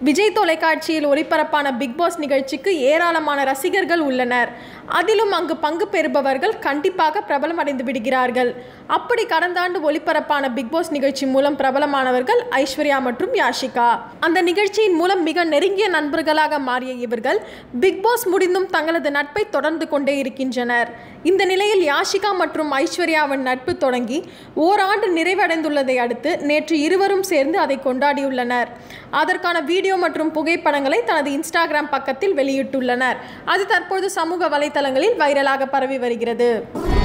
விஜய் தொலைக்காட்சியில் ஒளிபரப்பான big pass நிகழ்ச்சிக்கு ஏராளமான ரசிகர்கள் உள்ளனர் அதிலும் அங்கு பங்கு பெறுபவர்கள் கண்டிப்பாக பிரபலமடைந்து விடுகிறார்கள் அப்படி கடந்த ஆண்டு ஒளிபரப்பான பிக் பாஸ் நிகழ்ச்சி மூலம் பிரபலமானவர்கள் ஐஸ்வர்யா மற்றும் யாஷிகா அந்த நிகழ்ச்சியின் மூலம் மிக நெருங்கிய நண்பர்களாக மாறிய இவர்கள் பிக் பாஸ் முடிந்தும் தங்களது நட்பை தொடர்ந்து கொண்டே இருக்கின்றனர் இந்த நிலையில் யாஷிகா மற்றும் ஐஸ்வர்யாவின் நட்பு தொடங்கி ஓராண்டு நிறைவடைந்துள்ளதை அடுத்து நேற்று இருவரும் சேர்ந்து அதை கொண்டாடியுள்ளனர் அதற்கான வீடியோ மற்றும் புகைப்படங்களை தனது இன்ஸ்டாகிராம் பக்கத்தில் வெளியிட்டுள்ளனர் அது தற்போது சமூக வலைதளங்களில் வைரலாக பரவி வருகிறது